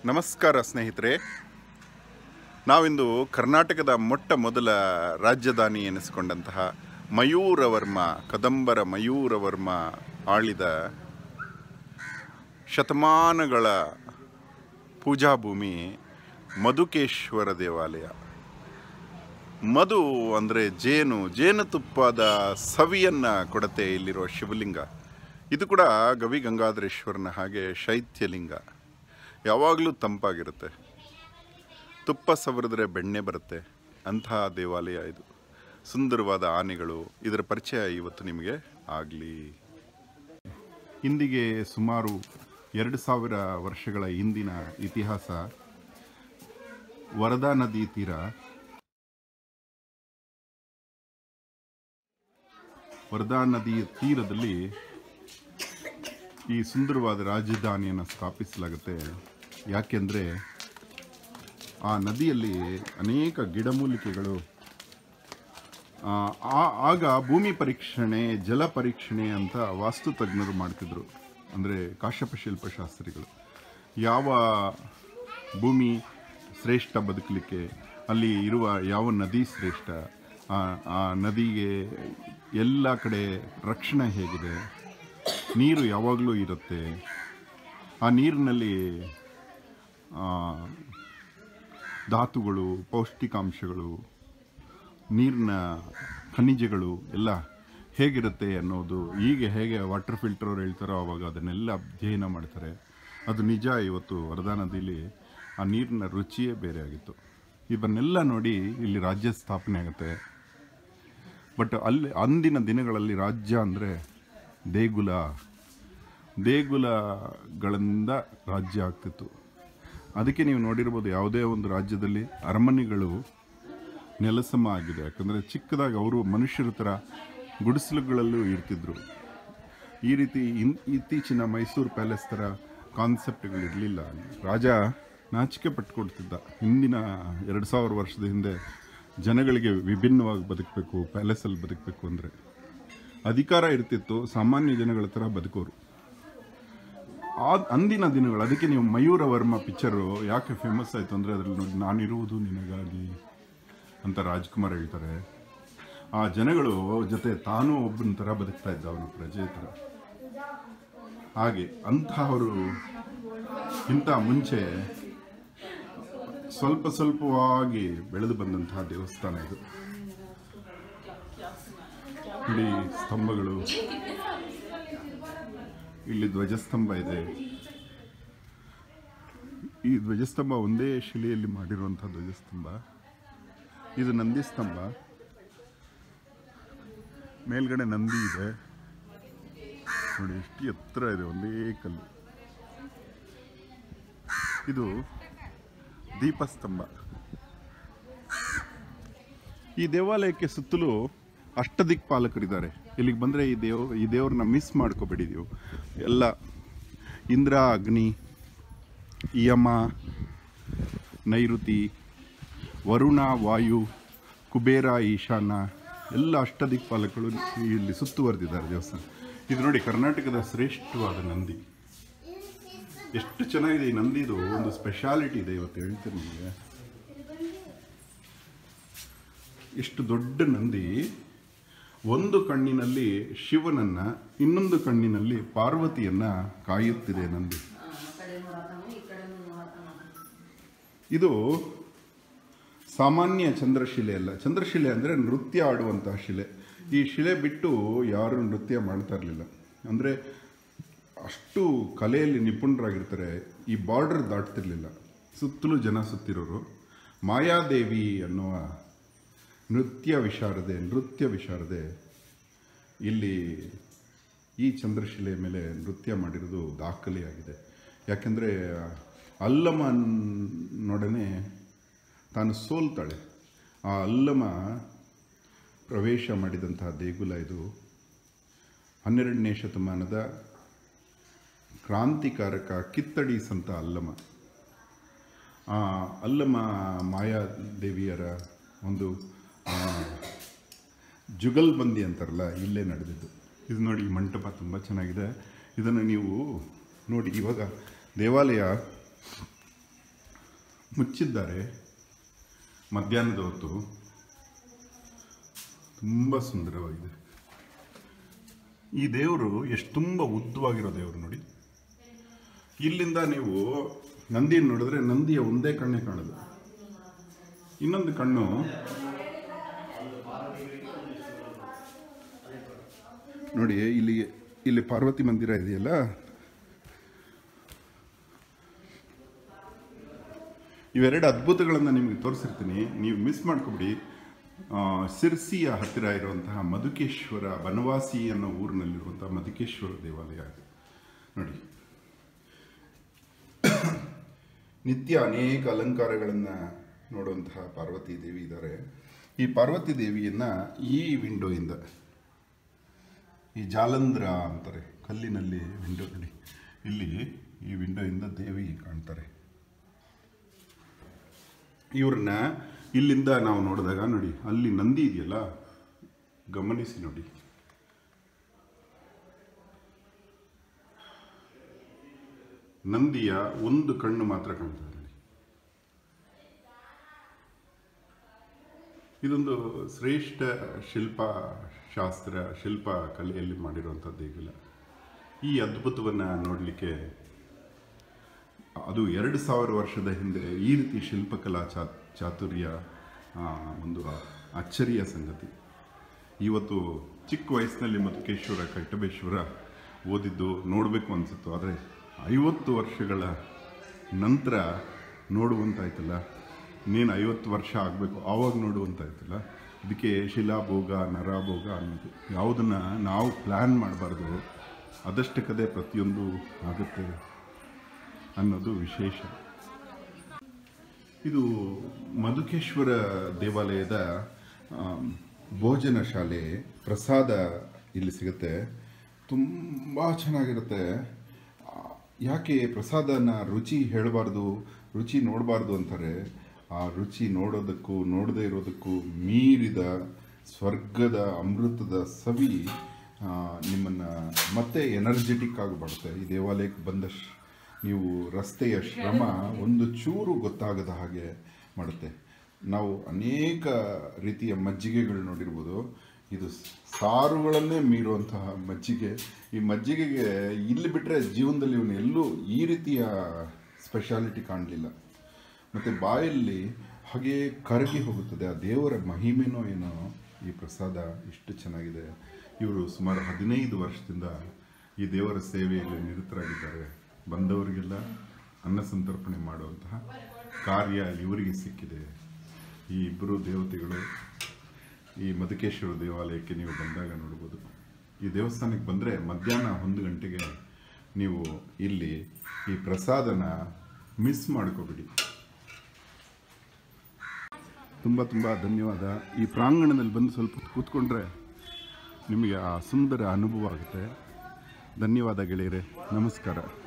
ನಮಸ್ಕಾರ ಸ್ನೇಹಿತರೆ ನಾವಿಂದು ಕರ್ನಾಟಕದ ಮೊಟ್ಟ ಮೊದಲ ರಾಜಧಾನಿ ಎನಿಸಿಕೊಂಡಂತಹ ಮಯೂರವರ್ಮ ಕದಂಬರ ಮಯೂರವರ್ಮ ಆಳಿದ ಶತಮಾನಗಳ ಪೂಜಾಭೂಮಿ ಮಧುಕೇಶ್ವರ ದೇವಾಲಯ ಮಧು ಅಂದರೆ ಜೇನು ಜೇನುತುಪ್ಪದ ಸವಿಯನ್ನು ಕೊಡತ್ತೆ ಇಲ್ಲಿರೋ ಶಿವಲಿಂಗ ಇದು ಕೂಡ ಗವಿ ಗಂಗಾಧರೇಶ್ವರನ ಹಾಗೆ ಶೈತ್ಯಲಿಂಗ ಯಾವಾಗಲೂ ತಂಪಾಗಿರುತ್ತೆ ತುಪ್ಪ ಸವರಿದ್ರೆ ಬೆಣ್ಣೆ ಬರುತ್ತೆ ಅಂತಹ ದೇವಾಲಯ ಇದು ಸುಂದರವಾದ ಆನೆಗಳು ಇದರ ಪರಿಚಯ ಇವತ್ತು ನಿಮಗೆ ಆಗಲಿ ಇಂದಿಗೆ ಸುಮಾರು ಎರಡು ಸಾವಿರ ವರ್ಷಗಳ ಹಿಂದಿನ ಇತಿಹಾಸ ವರದಾ ನದಿ ತೀರ ವರದಾ ನದಿಯ ತೀರದಲ್ಲಿ ಈ ಸುಂದರವಾದ ರಾಜಧಾನಿಯನ್ನು ಸ್ಥಾಪಿಸಲಾಗುತ್ತೆ ಯಾಕೆಂದರೆ ಆ ನದಿಯಲ್ಲಿ ಅನೇಕ ಗಿಡಮೂಲಿಕೆಗಳು ಆ, ಆ- ಆಗ ಭೂಮಿ ಪರೀಕ್ಷಣೆ ಜಲ ಪರೀಕ್ಷಣೆ ಅಂತ ವಾಸ್ತು ತಜ್ಞರು ಮಾಡ್ತಿದ್ರು ಅಂದರೆ ಕಾಶ್ಯಪ ಶಿಲ್ಪಶಾಸ್ತ್ರಿಗಳು ಯಾವ ಭೂಮಿ ಶ್ರೇಷ್ಠ ಬದುಕಲಿಕ್ಕೆ ಅಲ್ಲಿ ಇರುವ ಯಾವ ನದಿ ಶ್ರೇಷ್ಠ ಆ ಆ ನದಿಗೆ ಎಲ್ಲ ಕಡೆ ರಕ್ಷಣೆ ಹೇಗಿದೆ ನೀರು ಯಾವಾಗಲೂ ಇರುತ್ತೆ ಆ ನೀರಿನಲ್ಲಿ ಆ, ಧಾತುಗಳು ಪೌಷ್ಟಿಕಾಂಶಗಳು ನೀರಿನ ಖನಿಜಗಳು ಎಲ್ಲ ಹೇಗಿರುತ್ತೆ ಅನ್ನೋದು ಈಗ ಹೇಗೆ ವಾಟರ್ ಫಿಲ್ಟರ್ ಅವ್ರು ಹೇಳ್ತಾರೋ ಅವಾಗ ಅದನ್ನೆಲ್ಲ ಅಧ್ಯಯನ ಮಾಡ್ತಾರೆ ಅದು ನಿಜ ಇವತ್ತು ವರದಾ ನದಿಲಿ ಆ ನೀರಿನ ರುಚಿಯೇ ಬೇರೆ ಆಗಿತ್ತು ಇವನ್ನೆಲ್ಲ ನೋಡಿ ಇಲ್ಲಿ ರಾಜ್ಯ ಸ್ಥಾಪನೆ ಆಗುತ್ತೆ ಬಟ್ ಅಲ್ಲಿ ಅಂದಿನ ದಿನಗಳಲ್ಲಿ ರಾಜ್ಯ ಅಂದರೆ ದೇಗುಲ ದೇಗುಲಗಳಿಂದ ರಾಜ್ಯ ಆಗ್ತಿತ್ತು ಅದಕ್ಕೆ ನೀವು ನೋಡಿರ್ಬೋದು ಯಾವುದೇ ಒಂದು ರಾಜ್ಯದಲ್ಲಿ ಅರಮನೆಗಳು ನೆಲಸಮ ಆಗಿದೆ ಯಾಕಂದರೆ ಚಿಕ್ಕದಾಗಿ ಅವರು ಮನುಷ್ಯರ ಥರ ಗುಡಿಸಲುಗಳಲ್ಲೂ ಇರ್ತಿದ್ರು ಈ ರೀತಿ ಇನ್ ಇತ್ತೀಚಿನ ಮೈಸೂರು ಪ್ಯಾಲೇಸ್ ಥರ ಕಾನ್ಸೆಪ್ಟ್ಗಳಿರಲಿಲ್ಲ ರಾಜ ನಾಚಿಕೆ ಪಟ್ಕೊಡ್ತಿದ್ದ ಹಿಂದಿನ ಎರಡು ಸಾವಿರ ವರ್ಷದ ಹಿಂದೆ ಜನಗಳಿಗೆ ವಿಭಿನ್ನವಾಗಿ ಬದುಕಬೇಕು ಪ್ಯಾಲೇಸಲ್ಲಿ ಬದುಕಬೇಕು ಅಂದರೆ ಅಧಿಕಾರ ಇರ್ತಿತ್ತು ಸಾಮಾನ್ಯ ಜನಗಳ ಥರ ಬದುಕೋರು ಆ ಅಂದಿನ ದಿನಗಳು ಅದಕ್ಕೆ ನೀವು ಮಯೂರ ವರ್ಮ ಪಿಕ್ಚರು ಯಾಕೆ ಫೇಮಸ್ ಆಯಿತು ಅಂದರೆ ಅದರಲ್ಲಿ ನೋಡಿ ನಾನಿರುವುದು ನಿನಗಾಗಿ ಅಂತ ರಾಜ್ಕುಮಾರ್ ಹೇಳ್ತಾರೆ ಆ ಜನಗಳು ಜೊತೆ ತಾನೂ ಒಬ್ಬನ ಥರ ಬದುಕ್ತಾ ಇದ್ದ ಅವನು ಪ್ರಜೆ ಥರ ಹಾಗೆ ಅಂತಹವರು ಇಂಥ ಮುಂಚೆ ಸ್ವಲ್ಪ ಸ್ವಲ್ಪವಾಗಿ ಬೆಳೆದು ಬಂದಂತಹ ದೇವಸ್ಥಾನ ಇದು ಇಡೀ ಸ್ತಂಭಗಳು ಇಲ್ಲಿ ಧ್ವಜಸ್ತಂಭ ಇದೆ ಈ ಧ್ವಜಸ್ತಂಭ ಒಂದೇ ಶಿಲೆಯಲ್ಲಿ ಮಾಡಿರುವಂಥ ಧ್ವಜಸ್ತಂಭ ಇದು ನಂದಿ ಸ್ತಂಭ ಮೇಲ್ಗಡೆ ನಂದಿ ಇದೆ ನೋಡಿ ಎಷ್ಟು ಎತ್ತರ ಇದೆ ಒಂದೇ ಕಲ್ಲು ಇದು ದೀಪಸ್ತಂಭ ಈ ದೇವಾಲಯಕ್ಕೆ ಸುತ್ತಲೂ ಅಷ್ಟದಿಕ್ಪಾಲಕರಿದ್ದಾರೆ ಇಲ್ಲಿಗೆ ಬಂದರೆ ಈ ದೇವ್ ಈ ದೇವ್ರನ್ನ ಮಿಸ್ ಮಾಡ್ಕೋಬೇಡಿ ನೀವು ಎಲ್ಲ ಇಂದ್ರ ಅಗ್ನಿ ಯಮ ನೈಋತಿ ವರುಣ ವಾಯು ಕುಬೇರ ಈಶಾನ ಎಲ್ಲ ಅಷ್ಟದಿಕ್ಪಾಲಕರು ಇಲ್ಲಿ ಸುತ್ತುವರೆದಿದ್ದಾರೆ ದೇವಸ್ಥಾನ ಇದು ನೋಡಿ ಕರ್ನಾಟಕದ ಶ್ರೇಷ್ಠವಾದ ನಂದಿ ಎಷ್ಟು ಚೆನ್ನಾಗಿದೆ ಈ ನಂದಿದು ಒಂದು ಸ್ಪೆಷಾಲಿಟಿ ಇದೆ ಇವತ್ತು ಹೇಳ್ತೀನಿ ನಿಮಗೆ ಎಷ್ಟು ದೊಡ್ಡ ನಂದಿ ಒಂದು ಕಣ್ಣಿನಲ್ಲಿ ಶಿವನನ್ನ ಇನ್ನೊಂದು ಕಣ್ಣಿನಲ್ಲಿ ಪಾರ್ವತಿಯನ್ನ ಕಾಯುತ್ತಿದೆ ನಂದಿ ಇದು ಸಾಮಾನ್ಯ ಚಂದ್ರಶಿಲೆ ಅಲ್ಲ ಚಂದ್ರಶಿಲೆ ಅಂದರೆ ನೃತ್ಯ ಆಡುವಂತಹ ಶಿಲೆ ಈ ಶಿಲೆ ಬಿಟ್ಟು ಯಾರು ನೃತ್ಯ ಮಾಡ್ತಾ ಇರಲಿಲ್ಲ ಅಂದರೆ ಅಷ್ಟು ಕಲೆಯಲ್ಲಿ ನಿಪುಣರಾಗಿರ್ತಾರೆ ಈ ಬಾರ್ಡರ್ ದಾಟ್ತಿರ್ಲಿಲ್ಲ ಸುತ್ತಲೂ ಜನ ಸುತ್ತಿರೋರು ಮಾಯಾದೇವಿ ಅನ್ನುವ ನೃತ್ಯ ವಿಶಾರದೆ ನೃತ್ಯ ವಿಶಾರದೆ ಇಲ್ಲಿ ಈ ಚಂದ್ರಶಿಲೆ ಮೇಲೆ ನೃತ್ಯ ಮಾಡಿರೋದು ದಾಖಲೆಯಾಗಿದೆ ಯಾಕೆಂದರೆ ಅಲ್ಲಮನೊಡನೆ ತಾನು ಸೋಲ್ತಾಳೆ ಆ ಅಲ್ಲಮ ಪ್ರವೇಶ ಮಾಡಿದಂತಹ ದೇಗುಲ ಇದು ಹನ್ನೆರಡನೇ ಶತಮಾನದ ಕ್ರಾಂತಿಕಾರಕ ಕಿತ್ತಡಿ ಸಂತ ಅಲ್ಲಮ ಆ ಅಲ್ಲಮ ಮಾಯಾದೇವಿಯರ ಒಂದು ಆ, ಜುಗಲ್ಬಂದಿ ಅಂತಾರಲ್ಲ ಇಲ್ಲೇ ನಡೆದಿದ್ದು ಇದು ನೋಡಿ ಈ ಮಂಟಪ ತುಂಬ ಚೆನ್ನಾಗಿದೆ ಇದನ್ನು ನೀವು ನೋಡಿ ಇವಾಗ ದೇವಾಲಯ ಮುಚ್ಚಿದ್ದಾರೆ ಮಧ್ಯಾಹ್ನದ ಹೊತ್ತು ತುಂಬ ಸುಂದರವಾಗಿದೆ ಈ ದೇವರು ಎಷ್ಟು ತುಂಬ ಉದ್ದವಾಗಿರೋ ದೇವರು ನೋಡಿ ಇಲ್ಲಿಂದ ನೀವು ನಂದಿಯನ್ನು ನೋಡಿದ್ರೆ ನಂದಿಯ ಒಂದೇ ಕಣ್ಣೇ ಕಾಣೋದು ಇನ್ನೊಂದು ಕಣ್ಣು ನೋಡಿ ಇಲ್ಲಿ ಇಲ್ಲಿ ಪಾರ್ವತಿ ಮಂದಿರ ಇದೆಯಲ್ಲ ಇವೆರಡು ಅದ್ಭುತಗಳನ್ನು ನಿಮಗೆ ತೋರಿಸಿರ್ತೀನಿ ನೀವು ಮಿಸ್ ಮಾಡ್ಕೊಬಿಡಿ ಆ, ಸಿರ್ಸಿಯ ಹತ್ತಿರ ಇರುವಂತಹ ಮಧುಕೇಶ್ವರ ಬನವಾಸಿ ಅನ್ನೋ ಊರಿನಲ್ಲಿರುವಂತಹ ಮಧುಕೇಶ್ವರ ದೇವಾಲಯ ಇದು ನೋಡಿ ನಿತ್ಯ ಅನೇಕ ಅಲಂಕಾರಗಳನ್ನು ನೋಡುವಂತಹ ಪಾರ್ವತಿ ದೇವಿ ಇದ್ದಾರೆ ಈ ಪಾರ್ವತಿ ದೇವಿಯನ್ನ ಈ ವಿಂಡೋಯಿಂದ ಈ ಜಾಲಂಧ್ರ ಅಂತಾರೆ ಕಲ್ಲಿನಲ್ಲಿ ವಿಂಡೋ ನೋಡಿ ಇಲ್ಲಿ ಈ ವಿಂಡೋಯಿಂದ ದೇವಿ ಕಾಣ್ತಾರೆ ಇವ್ರನ್ನ ಇಲ್ಲಿಂದ ನಾವು ನೋಡಿದಾಗ ನೋಡಿ ಅಲ್ಲಿ ನಂದಿ ಇದೆಯಲ್ಲ ಗಮನಿಸಿ ನೋಡಿ ನಂದಿಯ ಒಂದು ಕಣ್ಣು ಮಾತ್ರ ಕಾಣ್ತದೆ ನೋಡಿ ಇದೊಂದು ಶ್ರೇಷ್ಠ ಶಿಲ್ಪ ಶಾಸ್ತ್ರ ಶಿಲ್ಪ ಕಲೆಯಲ್ಲಿ ಮಾಡಿರುವಂಥದ್ದು ಈಗಿಲ್ಲ ಈ ಅದ್ಭುತವನ್ನು ನೋಡಲಿಕ್ಕೆ ಅದು ಎರಡು ಸಾವಿರ ವರ್ಷದ ಹಿಂದೆ ಈ ರೀತಿ ಶಿಲ್ಪಕಲಾ ಚಾ ಚಾತುರ್ಯ ಆ, ಒಂದು ಅಚ್ಚರಿಯ ಸಂಗತಿ ಇವತ್ತು ಚಿಕ್ಕ ವಯಸ್ಸಿನಲ್ಲಿ ಮಧುಕೇಶ್ವರ ಕಟ್ಟಬೇಶ್ವರ ಓದಿದ್ದು ನೋಡಬೇಕು ಅನಿಸುತ್ತು ಆದರೆ ಐವತ್ತು ವರ್ಷಗಳ ನಂತರ ನೋಡುವಂತಾಯ್ತಲ್ಲ ನೀನು ಐವತ್ತು ವರ್ಷ ಆಗಬೇಕು ಆವಾಗ ನೋಡುವಂತಾಯ್ತಲ್ಲ ಇದಕ್ಕೆ ಶಿಲಾಭೋಗ ನರಭೋಗ ಅನ್ನೋದು ಯಾವುದನ್ನು ನಾವು ಪ್ಲ್ಯಾನ್ ಮಾಡಬಾರ್ದು ಅದಷ್ಟಕ್ಕದೇ ಪ್ರತಿಯೊಂದು ಆಗುತ್ತೆ ಅನ್ನೋದು ವಿಶೇಷ ಇದು ಮಧುಕೇಶ್ವರ ದೇವಾಲಯದ ಆಮ್, ಭೋಜನ ಶಾಲೆ ಪ್ರಸಾದ ಇಲ್ಲಿ ಸಿಗುತ್ತೆ ತುಂಬ ಚೆನ್ನಾಗಿರುತ್ತೆ ಆ, ಯಾಕೆ ಪ್ರಸಾದನ ರುಚಿ ಹೇಳಬಾರ್ದು ರುಚಿ ನೋಡಬಾರ್ದು ಅಂತಾರೆ ಆ ರುಚಿ ನೋಡೋದಕ್ಕೂ ನೋಡದೇ ಇರೋದಕ್ಕೂ ಮೀರಿದ ಸ್ವರ್ಗದ ಅಮೃತದ ಸವಿ ನಿಮ್ಮನ್ನು ಮತ್ತೆ ಎನರ್ಜೆಟಿಕ್ ಆಗಿ ಮಾಡುತ್ತೆ ಈ ದೇವಾಲಯಕ್ಕೆ ಬಂದ ಶ್- ನೀವು ರಸ್ತೆಯ ಶ್ರಮ ಒಂದು ಚೂರು ಗೊತ್ತಾಗದ ಹಾಗೆ ಮಾಡುತ್ತೆ ನಾವು ಅನೇಕ ರೀತಿಯ ಮಜ್ಜಿಗೆಗಳು ನೋಡಿರ್ಬೋದು ಇದು ಸಾರುಗಳನ್ನೇ ಮೀರುವಂತಹ ಮಜ್ಜಿಗೆ ಈ ಮಜ್ಜಿಗೆಗೆ ಇಲ್ಲಿ ಬಿಟ್ಟರೆ ಜೀವನದಲ್ಲಿ ಇವನು ಎಲ್ಲೂ ಈ ರೀತಿಯ ಸ್ಪೆಷಾಲಿಟಿ ಕಾಣಲಿಲ್ಲ ಮತ್ತು ಬಾಯಲ್ಲಿ ಹಾಗೆ ಕರಗಿ ಹೋಗುತ್ತದೆ ಆ ದೇವರ ಮಹಿಮೆನೋ ಏನೋ ಈ ಪ್ರಸಾದ ಇಷ್ಟು ಚೆನ್ನಾಗಿದೆ ಇವರು ಸುಮಾರು ಹದಿನೈದು ವರ್ಷದಿಂದ ಈ ದೇವರ ಸೇವೆಯಲ್ಲಿ ನಿರತರಾಗಿದ್ದಾರೆ ಬಂದವರಿಗೆಲ್ಲ ಅನ್ನ ಸಂತರ್ಪಣೆ ಮಾಡುವಂತಹ ಕಾರ್ಯ ಇವರಿಗೆ ಸಿಕ್ಕಿದೆ ಈ ಇಬ್ಬರು ದೇವತೆಗಳು ಈ ಮಧುಕೇಶ್ವರ ದೇವಾಲಯಕ್ಕೆ ನೀವು ಬಂದಾಗ ನೋಡ್ಬೋದು ಈ ದೇವಸ್ಥಾನಕ್ಕೆ ಬಂದರೆ ಮಧ್ಯಾಹ್ನ ಒಂದು ಗಂಟೆಗೆ ನೀವು ಇಲ್ಲಿ ಈ ಪ್ರಸಾದನ ಮಿಸ್ ಮಾಡ್ಕೋಬಿಡಿ ತುಂಬ ತುಂಬ ಧನ್ಯವಾದ ಈ ಪ್ರಾಂಗಣದಲ್ಲಿ ಬಂದು ಸ್ವಲ್ಪ ಹೊತ್ತು ಕೂತ್ಕೊಂಡ್ರೆ ನಿಮಗೆ ಆ ಸುಂದರ ಅನುಭವ ಆಗುತ್ತೆ ಧನ್ಯವಾದ ಗೆಳೆಯರೆ ನಮಸ್ಕಾರ